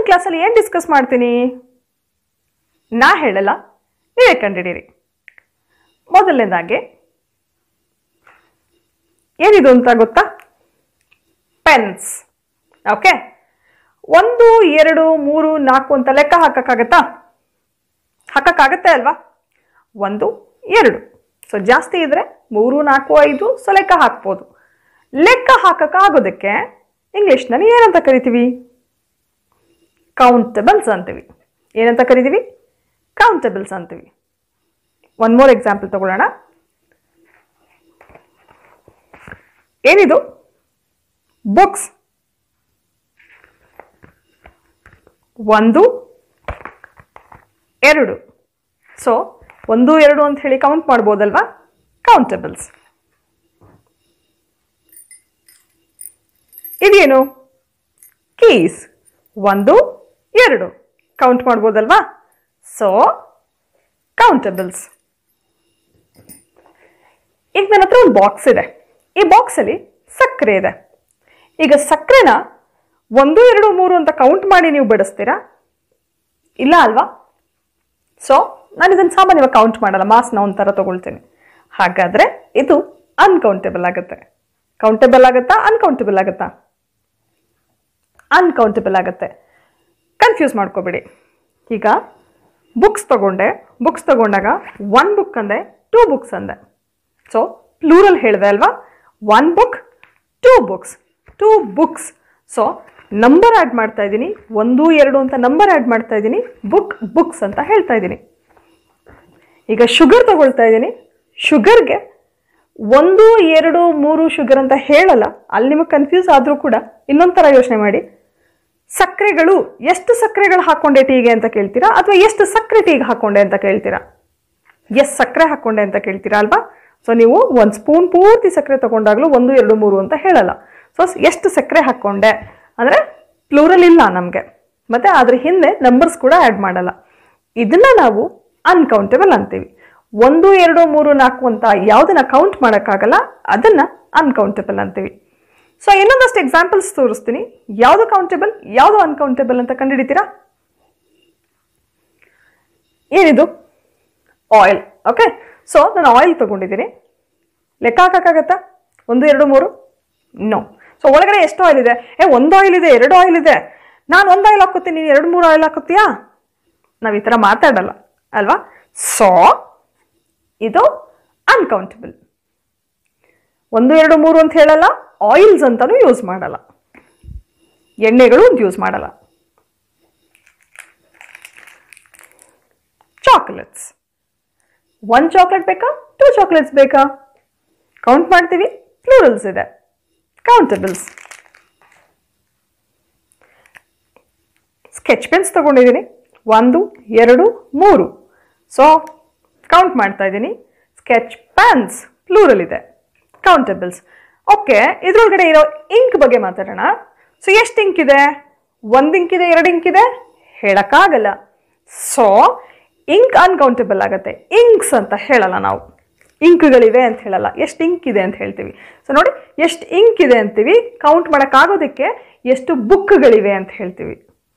ಕ್ಲಾಸಲ್ಲಿ ಏನು ಡಿಸ್ಕಸ್ ಮಾಡ್ತೀನಿ ನಾ ಹೇಳಲ್ಲ ನೀವೇ ಕಂಡಿಡೀರಿ ಮೊದಲನೇದಾಗಿ ಏನಿದು ಅಂತ ಗೊತ್ತಾ ಪೆನ್ಸ್ ಓಕೆ ಒಂದು ಎರಡು ಮೂರು ನಾಲ್ಕು ಅಂತ ಲೆಕ್ಕ ಹಾಕಕ್ಕಾಗತ್ತಾ ಹಾಕಕ್ಕಾಗತ್ತೆ ಅಲ್ವಾ ಒಂದು ಎರಡು ಸೊ ಜಾಸ್ತಿ ಇದ್ರೆ ಮೂರು ನಾಲ್ಕು ಐದು ಸೊ ಲೆಕ್ಕ ಹಾಕ್ಬೋದು ಲೆಕ್ಕ ಹಾಕಕ್ಕಾಗೋದಕ್ಕೆ ಇಂಗ್ಲೀಷ್ನಲ್ಲಿ ಏನಂತ ಕರಿತೀವಿ ಕೌಂಟಬಲ್ಸ್ ಅಂತೀವಿ ಏನಂತ ಕರಿತೀವಿ ಕೌಂಟಬಲ್ಸ್ ಅಂತೀವಿ ಒನ್ ಮೋರ್ ಎಕ್ಸಾಂಪಲ್ ತಗೊಳ್ಳೋಣ ಏನಿದು ಬುಕ್ಸ್ ಒಂದು ಎರಡು ಸೊ ಒಂದು ಎರಡು ಅಂತ ಹೇಳಿ ಕೌಂಟ್ ಮಾಡ್ಬೋದಲ್ವಾ ಕೌಂಟಬಲ್ಸ್ ಇದೇನು ಕೀಸ್ ಒಂದು ಎರಡು ಕೌಂಟ್ ಮಾಡ್ಬೋದಲ್ವಾ ಸೊ ಕೌಂಟಬಲ್ಸ್ ಈಗ ನನ್ನ ಹತ್ರ ಒಂದು ಬಾಕ್ಸ್ ಇದೆ ಈ ಬಾಕ್ಸಲ್ಲಿ ಸಕ್ಕರೆ ಇದೆ ಈಗ ಸಕ್ಕರೆನ ಒಂದು ಎರಡು ಮೂರು ಅಂತ ಕೌಂಟ್ ಮಾಡಿ ನೀವು ಬಡಿಸ್ತೀರಾ ಇಲ್ಲ ಅಲ್ವಾ ಸೊ ನಾನು ಇದನ್ನು ಸಾಮಾನ್ಯವಾಗಿ ಕೌಂಟ್ ಮಾಡಲ್ಲ ಮಾಸ್ನ ಒಂಥರ ತಗೊಳ್ತೀನಿ ಹಾಗಾದರೆ ಇದು ಅನ್ಕೌಂಟೇಬಲ್ ಆಗುತ್ತೆ ಕೌಂಟೇಬಲ್ ಆಗುತ್ತಾ ಅನ್ಕೌಂಟೇಬಲ್ ಆಗುತ್ತಾ ಅನ್ಕೌಂಟೇಬಲ್ ಆಗುತ್ತೆ ಕನ್ಫ್ಯೂಸ್ ಮಾಡ್ಕೋಬೇಡಿ ಈಗ ಬುಕ್ಸ್ ತಗೊಂಡೆ ಬುಕ್ಸ್ ತಗೊಂಡಾಗ ಒನ್ ಬುಕ್ ಅಂದೆ ಟೂ ಬುಕ್ಸ್ ಅಂದೆ ಸೊ ಪ್ಲೂರಲ್ ಹೇಳಿದೆ ಅಲ್ವಾ one book two books two books so number add ಮಾಡ್ತಾ ಇದ್ದೀನಿ ಒಂದು ಎರಡು ಅಂತ ನಂಬರ್ ಆ್ಯಡ್ ಮಾಡ್ತಾ ಇದ್ದೀನಿ ಬುಕ್ ಬುಕ್ಸ್ ಅಂತ ಹೇಳ್ತಾ ಇದ್ದೀನಿ ಈಗ ಶುಗರ್ ತಗೊಳ್ತಾ ಇದ್ದೀನಿ ಶುಗರ್ಗೆ ಒಂದು ಎರಡು ಮೂರು ಶುಗರ್ ಅಂತ ಹೇಳಲ್ಲ ಅಲ್ಲಿ ನಿಮಗೆ ಕನ್ಫ್ಯೂಸ್ ಆದರೂ ಕೂಡ ಇನ್ನೊಂದು ಥರ ಯೋಚನೆ ಮಾಡಿ ಸಕ್ಕರೆಗಳು ಎಷ್ಟು ಸಕ್ಕರೆಗಳು ಹಾಕೊಂಡೆ ಟೀಗೆ ಅಂತ ಕೇಳ್ತೀರಾ ಅಥವಾ ಎಷ್ಟು ಸಕ್ಕರೆ ಟೀಗೆ ಹಾಕೊಂಡೆ ಅಂತ ಕೇಳ್ತೀರಾ ಎಷ್ಟು ಸಕ್ಕರೆ ಹಾಕೊಂಡೆ ಅಂತ ಕೇಳ್ತೀರಾ ಅಲ್ವಾ ಸೊ ನೀವು ಒಂದು ಸ್ಪೂನ್ ಪೂರ್ತಿ ಸಕ್ಕರೆ ತಗೊಂಡಾಗಲೂ ಒಂದು ಎರಡು ಮೂರು ಅಂತ ಹೇಳಲ್ಲ ಸೊ ಎಷ್ಟು ಸಕ್ಕರೆ ಹಾಕ್ಕೊಂಡೆ ಅಂದರೆ ಪ್ಲೂರಲ್ ಇಲ್ಲ ನಮಗೆ ಮತ್ತು ಅದ್ರ ಹಿಂದೆ ನಂಬರ್ಸ್ ಕೂಡ ಆ್ಯಡ್ ಮಾಡಲ್ಲ ಇದನ್ನ ನಾವು ಅನ್ಕೌಂಟೇಬಲ್ ಅಂತೀವಿ ಒಂದು ಎರಡು ಮೂರು ನಾಲ್ಕು ಅಂತ ಯಾವುದನ್ನ ಕೌಂಟ್ ಮಾಡೋಕ್ಕಾಗಲ್ಲ ಅದನ್ನು ಅನ್ಕೌಂಟೇಬಲ್ ಅಂತೀವಿ ಸೊ ಇನ್ನೊಂದಷ್ಟು ಎಕ್ಸಾಂಪಲ್ಸ್ ತೋರಿಸ್ತೀನಿ ಯಾವುದು ಕೌಂಟೇಬಲ್ ಯಾವುದು ಅನ್ಕೌಂಟೇಬಲ್ ಅಂತ ಕಂಡುಹಿಡಿತೀರಾ ಏನಿದು ಆಯಿಲ್ ಓಕೆ ಸೊ ನಾನು ಆಯಿಲ್ ತಗೊಂಡಿದ್ದೀನಿ ಲೆಕ್ಕ ಹಾಕೋಕ್ಕಾಗತ್ತಾ ಒಂದು ಎರಡು ಮೂರು ನೋ ಸೊ ಒಳಗಡೆ ಎಷ್ಟು ಆಯಿಲ್ ಇದೆ ಏ ಒಂದು ಆಯಿಲ್ ಇದೆ ಎರಡು ಆಯಿಲ್ ಇದೆ ನಾನು ಒಂದು ಆಯಿಲ್ ಹಾಕೋತೀನಿ ನೀನು ಎರಡು ಮೂರು ಆಯಿಲ್ ಹಾಕೋತೀಯಾ ನಾವು ಈ ಥರ ಮಾತಾಡಲ್ಲ ಅಲ್ವಾ ಸೊ ಇದು ಅನ್ಕೌಂಟಬಲ್ ಒಂದು ಎರಡು ಮೂರು ಅಂತ ಹೇಳಲ್ಲ ಆಯಿಲ್ಸ್ ಅಂತಲೂ ಯೂಸ್ ಮಾಡಲ್ಲ ಎಣ್ಣೆಗಳು ಅಂತ ಯೂಸ್ ಮಾಡಲ್ಲ ಚಾಕ್ಲೇಟ್ಸ್ ಒನ್ ಚಾಕ್ಲೇಟ್ ಬೇಕಾ ಟೂ ಚಾಕ್ಲೇಟ್ಸ್ ಬೇಕಾ ಕೌಂಟ್ ಮಾಡ್ತೀವಿ ಪ್ಲೂರಲ್ಸ್ ಇದೆ ಕೌಂಟಬಲ್ಸ್ ಸ್ಕೆಚ್ ಪೆನ್ಸ್ ತಗೊಂಡಿದ್ದೀನಿ ಒಂದು ಎರಡು ಮೂರು ಸೊ ಕೌಂಟ್ ಮಾಡ್ತಾ ಇದ್ದೀನಿ ಸ್ಕೆಚ್ ಪೆನ್ಸ್ ಪ್ಲೂರಲ್ ಇದೆ ಕೌಂಟಬಲ್ಸ್ ಓಕೆ ಇದ್ರೊಳಗಡೆ ಇರೋ ಇಂಕ್ ಬಗ್ಗೆ ಮಾತಾಡೋಣ ಸೊ ಎಷ್ಟು ಇಂಕ್ ಇದೆ ಒಂದು ಇಂಕ್ ಇದೆ ಎರಡು ಇಂಕ್ ಇದೆ ಹೇಳಕ್ಕಾಗಲ್ಲ ಸೊ ಇಂಕ್ ಅನ್ಕೌಂಟಬಲ್ ಆಗುತ್ತೆ ಇಂಕ್ಸ್ ಅಂತ ಹೇಳಲ್ಲ ನಾವು ಇಂಕ್ಗಳಿವೆ ಅಂತ ಹೇಳಲ್ಲ ಎಷ್ಟು ಇಂಕ್ ಇದೆ ಅಂತ ಹೇಳ್ತೀವಿ ಸೊ ನೋಡಿ ಎಷ್ಟು ಇಂಕ್ ಇದೆ ಅಂತೀವಿ ಕೌಂಟ್ ಮಾಡೋಕ್ಕಾಗೋದಕ್ಕೆ ಎಷ್ಟು ಬುಕ್ಗಳಿವೆ ಅಂತ ಹೇಳ್ತೀವಿ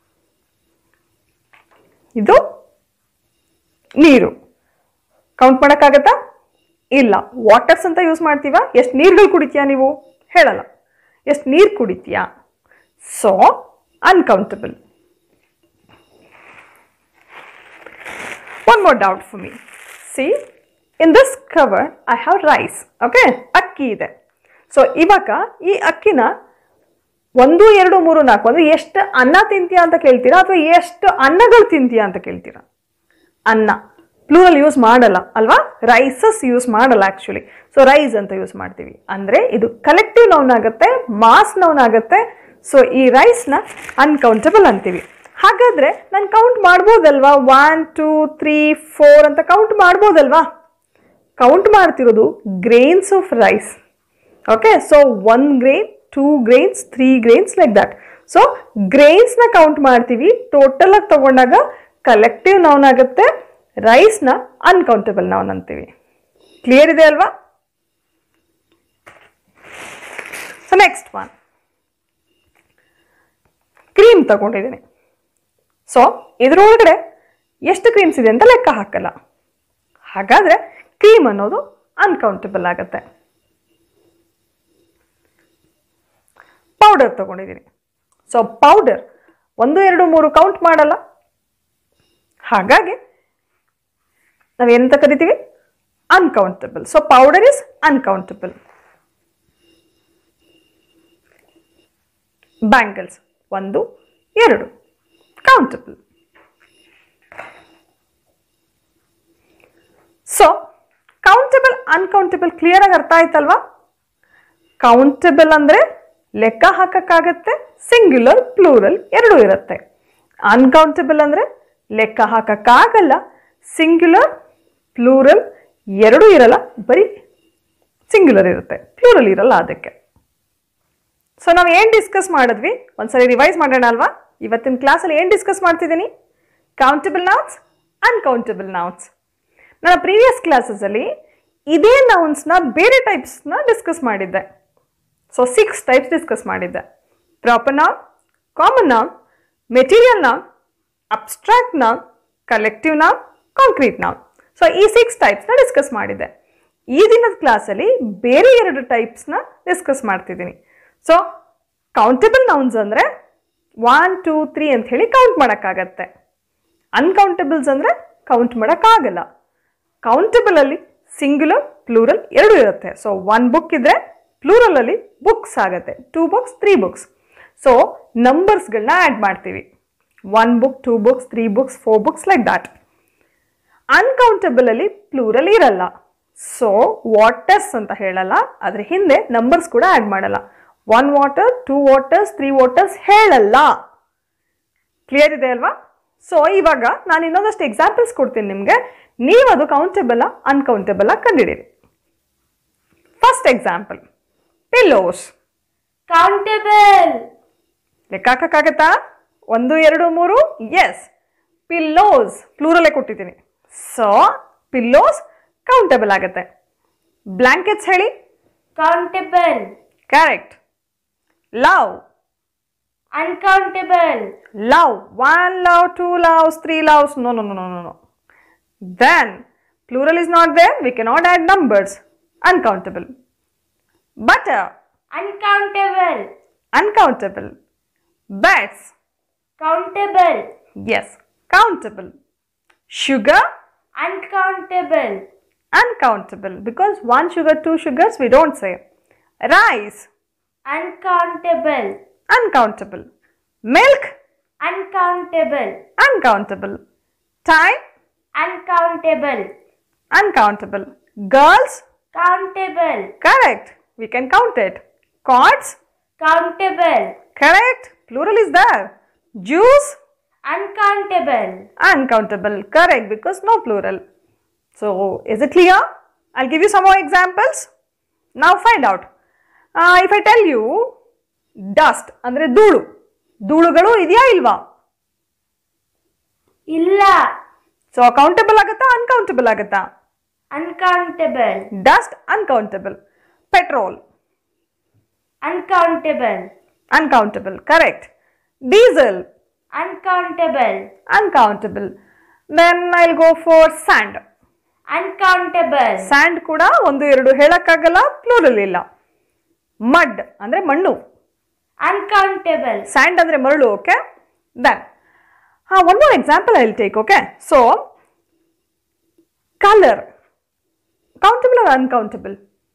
ಇದು ನೀರು ಕೌಂಟ್ ಮಾಡೋಕ್ಕಾಗತ್ತಾ ಇಲ್ಲ ವಾಟರ್ಸ್ ಅಂತ ಯೂಸ್ ಮಾಡ್ತೀವ ಎಷ್ಟು ನೀರುಗಳು ಕುಡಿತೀಯಾ ನೀವು ಹೇಳಲ್ಲ ಎಷ್ಟು ನೀರು ಕುಡಿತೀಯಾ so uncountable one more doubt for me see in this cover I have rice okay ಅಕ್ಕಿ ಇದೆ ಸೊ ಇವಾಗ ಈ ಅಕ್ಕಿನ ಒಂದು ಎರಡು ಮೂರು ನಾಲ್ಕು ಅಂದರೆ ಎಷ್ಟು ಅನ್ನ ತಿಂತೀಯಾ ಅಂತ ಕೇಳ್ತೀರಾ ಅಥವಾ ಎಷ್ಟು ಅನ್ನಗಳು ತಿಂತೀಯಾ ಅಂತ ಕೇಳ್ತೀರಾ ಅನ್ನ ಪ್ಲೂರಲ್ ಯೂಸ್ ಮಾಡಲ್ಲ ಅಲ್ವಾ ರೈಸಸ್ ಯೂಸ್ ಮಾಡಲ್ಲ ಆ್ಯಕ್ಚುಲಿ ಸೊ ರೈಸ್ ಅಂತ ಯೂಸ್ ಮಾಡ್ತೀವಿ ಅಂದರೆ ಇದು ಕಲೆಕ್ಟಿವ್ ನೌನ್ ಆಗುತ್ತೆ ಮಾಸ್ ನೌನ್ ಆಗುತ್ತೆ ಸೊ ಈ ರೈಸ್ನ ಅನ್ಕೌಂಟಬಲ್ ಅಂತೀವಿ ಹಾಗಾದರೆ ನಾನು ಕೌಂಟ್ ಮಾಡ್ಬೋದಲ್ವಾ ಒನ್ ಟೂ ತ್ರೀ ಫೋರ್ ಅಂತ ಕೌಂಟ್ ಮಾಡ್ಬೋದಲ್ವಾ ಕೌಂಟ್ ಮಾಡ್ತಿರೋದು grains of rice okay so one grain two grains three grains like that so ಗ್ರೇನ್ಸ್ನ ಕೌಂಟ್ ಮಾಡ್ತೀವಿ ಟೋಟಲ್ ಆಗಿ ತಗೊಂಡಾಗ ಕಲೆಕ್ಟಿವ್ ನೌನ್ ಆಗುತ್ತೆ ರೈಸ್ನ ಅನ್ಕೌಂಟಬಲ್ ನೌನ್ ಅಂತೀವಿ ಕ್ಲಿಯರ್ ಇದೆ ಅಲ್ವಾ ಸೊ ನೆಕ್ಸ್ಟ್ ಒನ್ ಕ್ರೀಮ್ ತಗೊಂಡಿದ್ದೀನಿ ಸೊ ಇದ್ರೊಳಗಡೆ ಎಷ್ಟು ಕ್ರೀಮ್ಸ್ ಇದೆ ಅಂತ ಲೆಕ್ಕ ಹಾಕಲ್ಲ ಹಾಗಾದ್ರೆ ಕ್ರೀಮ್ ಅನ್ನೋದು ಅನ್ಕೌಂಟಬಲ್ ಆಗುತ್ತೆ ಪೌಡರ್ ತಗೊಂಡಿದ್ದೀನಿ ಸೊ ಪೌಡರ್ ಒಂದು ಎರಡು ಮೂರು ಕೌಂಟ್ ಮಾಡಲ್ಲ ಹಾಗಾಗಿ ನಾವೇನಂತ ಕರಿತೀವಿ uncountable so powder is uncountable bangles ಒಂದು ಎರಡು countable so countable uncountable clear ಆಗಿ ಅರ್ಥ ಆಯ್ತಲ್ವಾ ಕೌಂಟಬಲ್ ಅಂದ್ರೆ ಲೆಕ್ಕ ಹಾಕಕ್ಕಾಗತ್ತೆ ಸಿಂಗ್ಯುಲರ್ ಪ್ಲೂರಲ್ ಎರಡೂ ಇರುತ್ತೆ ಅನ್ಕೌಂಟಬಲ್ ಅಂದ್ರೆ ಲೆಕ್ಕ ಹಾಕಕ್ಕಾಗಲ್ಲ ಸಿಂಗ್ಯುಲರ್ ಪ್ಲೂರಲ್ ಎರಡೂ ಇರಲ್ಲ ಬರೀ ಸಿಂಗ್ಯುಲರ್ ಇರುತ್ತೆ ಪ್ಲೂರಲ್ ಇರಲ್ಲ ಅದಕ್ಕೆ ಸೊ ನಾವು ಏನು ಡಿಸ್ಕಸ್ ಮಾಡಿದ್ವಿ ಒಂದ್ಸರಿ ರಿವೈಸ್ ಮಾಡೋಣ ಅಲ್ವಾ ಇವತ್ತಿನ ಕ್ಲಾಸಲ್ಲಿ ಏನು ಡಿಸ್ಕಸ್ ಮಾಡ್ತಿದ್ದೀನಿ ಕೌಂಟಬಲ್ ನೌನ್ಸ್ ಅನ್ಕೌಂಟಬಲ್ ನೌನ್ಸ್ ನನ್ನ ಪ್ರೀವಿಯಸ್ ಕ್ಲಾಸಸಲ್ಲಿ ಇದೇ ನೌನ್ಸ್ನ ಬೇರೆ ಟೈಪ್ಸ್ನ ಡಿಸ್ಕಸ್ ಮಾಡಿದ್ದೆ ಸೊ ಸಿಕ್ಸ್ ಟೈಪ್ಸ್ ಡಿಸ್ಕಸ್ ಮಾಡಿದ್ದೆ proper noun common noun material noun abstract noun collective noun concrete noun so ಈ ಸಿಕ್ಸ್ ಟೈಪ್ಸ್ನ ಡಿಸ್ಕಸ್ ಮಾಡಿದ್ದೆ ಈ ದಿನದ ಕ್ಲಾಸಲ್ಲಿ ಬೇರೆ ಎರಡು ಟೈಪ್ಸ್ನ ಡಿಸ್ಕಸ್ ಮಾಡ್ತಿದ್ದೀನಿ ಸೊ ಕೌಂಟಬಲ್ ನೌನ್ಸ್ ಅಂದರೆ ಒನ್ ಟೂ ತ್ರೀ ಅಂತ ಹೇಳಿ ಕೌಂಟ್ ಮಾಡೋಕ್ಕಾಗತ್ತೆ ಅನ್ಕೌಂಟಬಲ್ಸ್ ಅಂದರೆ ಕೌಂಟ್ ಮಾಡೋಕ್ಕಾಗಲ್ಲ ಕೌಂಟಬಲ್ ಅಲ್ಲಿ ಸಿಂಗ್ಯುಲರ್ ಪ್ಲೂರಲ್ ಎರಡು ಇರುತ್ತೆ ಸೊ ಒನ್ ಬುಕ್ ಇದ್ರೆ ಪ್ಲೂರಲ್ ಅಲ್ಲಿ ಬುಕ್ಸ್ ಆಗುತ್ತೆ two books three books so ನಂಬರ್ಸ್ಗಳನ್ನ ಆ್ಯಡ್ ಮಾಡ್ತೀವಿ one book two books three books four books like that uncountable ಅಲ್ಲಿ ಪ್ಲೂರಲ್ ಇರಲ್ಲ ಸೊ ವಾಟರ್ಸ್ ಅಂತ ಹೇಳಲ್ಲ ಅದ್ರ ಹಿಂದೆ ನಂಬರ್ಸ್ ಕೂಡ ಆ್ಯಡ್ ಮಾಡಲ್ಲ one water two waters three waters ಹೇಳಲ್ಲ ಕ್ಲಿಯರ್ ಇದೆ ಅಲ್ವಾ ಸೊ ಇವಾಗ ನಾನು ಇನ್ನೊಂದಷ್ಟು ಎಕ್ಸಾಂಪಲ್ಸ್ ಕೊಡ್ತೀನಿ ನಿಮಗೆ ನೀವು ಅದು ಕೌಂಟಬಲ್ ಅನ್ಕೌಂಟಬಲ್ ಕಂಡಿಡೀರಿ ಫಸ್ಟ್ ಎಕ್ಸಾಂಪಲ್ ಪಿಲ್ಲೋಸ್ Countable. ಲೆಕ್ಕ ಹಾಕಕ್ಕಾಗತ್ತಾ ಒಂದು ಎರಡು ಮೂರು ಎಸ್ ಪಿಲ್ಲೋಸ್ ಪ್ಲೂರಲ್ಲೇ ಕೊಟ್ಟಿದ್ದೀನಿ ಸೊ ಪಿಲ್ಲೋಸ್ ಕೌಂಟಬಲ್ ಆಗುತ್ತೆ ಬ್ಲ್ಯಾಂಕೆಟ್ಸ್ ಹೇಳಿ Countable. Correct love Uncountable. love one love two loves three loves no no no no no no then plural is not there we cannot add numbers uncountable butter Uncountable. uncountable beds Countable. yes countable sugar Uncountable. uncountable because one sugar two sugars we don't say rice Uncountable. uncountable milk Uncountable. uncountable time Uncountable. uncountable girls Countable. correct we can count it cards Countable. correct plural is there juice Uncountable. uncountable correct because no plural so is it clear i'll give you some more examples now find out Uh, if i tell you dust ಅಂದ್ರೆ ಧೂಳು ಧೂಳುಗಳು ಇದೆಯಾ ಇಲ್ವಾ ಇಲ್ಲ so countable ಆಗುತ್ತಾ uncountable ಆಗುತ್ತಾ Uncountable. Dust uncountable petrol Uncountable. Uncountable correct diesel Uncountable. Uncountable then I'll go for sand Uncountable. Sand ಕೂಡ ಒಂದು ಎರಡು ಹೇಳಕ್ಕಾಗಲ್ಲ ಪ್ಲೂರಲ್ ಇಲ್ಲ ಮಡ್ ಅಂದ್ರೆ ಮಣ್ಣು Uncountable. ಸ್ಯಾಂಡ್ ಅಂದ್ರೆ ಮರಳು ಓಕೆ ದೆನ್ ಹಾ one more example I take okay so colour countable or uncountable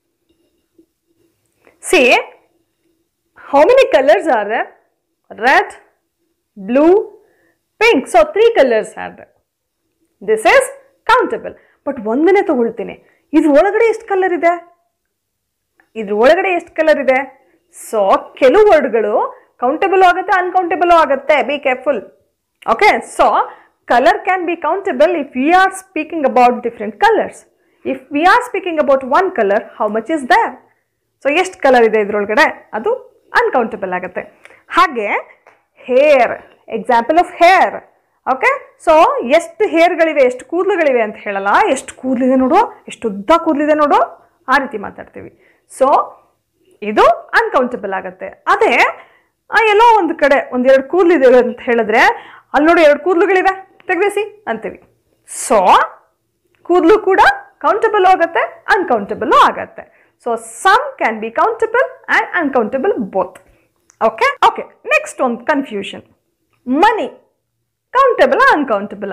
see how many colours are there red blue pink so three colours are there this is countable but ಒಂದನೇ ತಗೊಳ್ತೀನಿ ಇದ್ರ ಒಳಗಡೆ ಎಷ್ಟು colour ಇದೆ ಇದ್ರ ಒಳಗಡೆ ಎಷ್ಟು ಕಲರ್ ಇದೆ ಸೊ ಕೆಲವು ವರ್ಡ್ಗಳು ಕೌಂಟಬಲ್ ಆಗುತ್ತೆ ಅನ್ಕೌಂಟಬಲ್ ಆಗುತ್ತೆ be careful okay so colour can be countable if we are speaking about different colours if we are speaking about one colour how much is the so ಎಷ್ಟು colour ಇದೆ ಇದ್ರೊಳಗಡೆ ಅದು uncountable ಆಗುತ್ತೆ ಹಾಗೆ hair example of hair okay so ಎಷ್ಟು ಹೇರ್ಗಳಿವೆ ಎಷ್ಟು ಕೂದಲುಗಳಿವೆ ಅಂತ ಹೇಳಲ್ಲ ಎಷ್ಟು ಕೂದಲಿದೆ ನೋಡು ಎಷ್ಟು ಉದ್ದ ಕೂದಲಿದೆ ನೋಡು ಆ ರೀತಿ ಮಾತಾಡ್ತೀವಿ ಸೊ ಇದು ಅನ್ಕೌಂಟಬಲ್ ಆಗುತ್ತೆ ಅದೇ ಆ, ಎಲ್ಲೋ ಒಂದು ಕಡೆ ಒಂದೆರಡು ಕೂದಲಿದೆ ಅಂತ ಹೇಳಿದ್ರೆ ಅಲ್ಲಿ ನೋಡಿ ಎರಡು ಕೂದಲುಗಳಿವೆ ತೆಗೆದಿಸಿ ಅಂತೀವಿ ಸೊ ಕೂದಲು ಕೂಡ ಕೌಂಟಬಲ್ ಆಗುತ್ತೆ ಅನ್ಕೌಂಟಬಲ್ ಆಗತ್ತೆ so some can be countable and uncountable both okay okay next ಒಂದು confusion money countable uncountable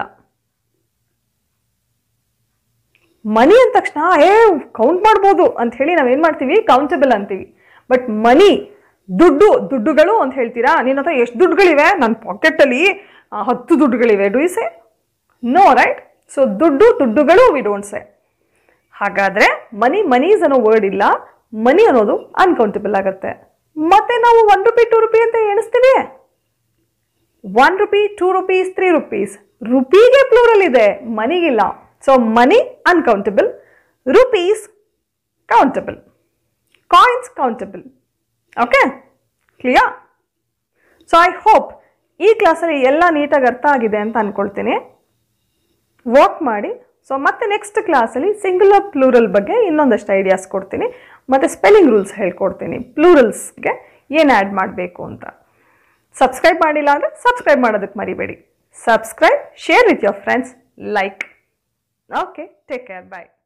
money ಅಂದ ತಕ್ಷಣ ಏ ಕೌಂಟ್ ಮಾಡ್ಬೋದು ಅಂತ ಹೇಳಿ ನಾವೇನು ಮಾಡ್ತೀವಿ ಕೌಂಟಬಲ್ ಅಂತೀವಿ ಬಟ್ ಮನಿ ದುಡ್ಡು ದುಡ್ಡುಗಳು ಅಂತ ಹೇಳ್ತೀರಾ ನಿನ್ನ ಹತ್ರ ಎಷ್ಟು ದುಡ್ಡುಗಳಿವೆ ನನ್ನ ಪಾಕೆಟಲ್ಲಿ ಹತ್ತು ದುಡ್ಡುಗಳಿವೆ do say no right so ದುಡ್ಡು ದುಡ್ಡುಗಳು ವಿ ಡೋಂಟ್ ಸೆ ಹಾಗಾದ್ರೆ ಮನಿ ಮನೀಸ್ ಅನ್ನೋ ವರ್ಡ್ ಇಲ್ಲ ಮನಿ ಅನ್ನೋದು ಅನ್ಕೌಂಟಬಲ್ ಆಗುತ್ತೆ ಮತ್ತೆ ನಾವು ಒನ್ ರುಪಿ ಟೂ ರುಪಿ ಅಂತ ಎಣಿಸ್ತೀವಿ one rupee two rupees three rupees ರುಪಿಗೆ ಪ್ಲೂರಲ್ ಇದೆ ಮನಿಗಿಲ್ಲ so money uncountable rupees countable coins countable okay clear so I hope ಈ ಕ್ಲಾಸಲ್ಲಿ ಎಲ್ಲ ನೀಟಾಗಿ ಅರ್ಥ ಆಗಿದೆ ಅಂತ ಅಂದ್ಕೊಳ್ತೀನಿ ವರ್ಕ್ ಮಾಡಿ ಸೊ ಮತ್ತೆ ನೆಕ್ಸ್ಟ್ ಕ್ಲಾಸಲ್ಲಿ ಸಿಂಗುಲರ್ ಪ್ಲೂರಲ್ ಬಗ್ಗೆ ಇನ್ನೊಂದಷ್ಟು ಐಡಿಯಾಸ್ ಕೊಡ್ತೀನಿ ಮತ್ತು ಸ್ಪೆಲ್ಲಿಂಗ್ ರೂಲ್ಸ್ ಹೇಳ್ಕೊಡ್ತೀನಿ ಪ್ಲೂರಲ್ಸ್ಗೆ ಏನು ಆ್ಯಡ್ ಮಾಡಬೇಕು ಅಂತ ಸಬ್ಸ್ಕ್ರೈಬ್ ಮಾಡಿಲ್ಲ ಅಂದರೆ ಸಬ್ಸ್ಕ್ರೈಬ್ ಮಾಡೋದಕ್ಕೆ ಮರಿಬೇಡಿ subscribe share with your friends like okay take care bye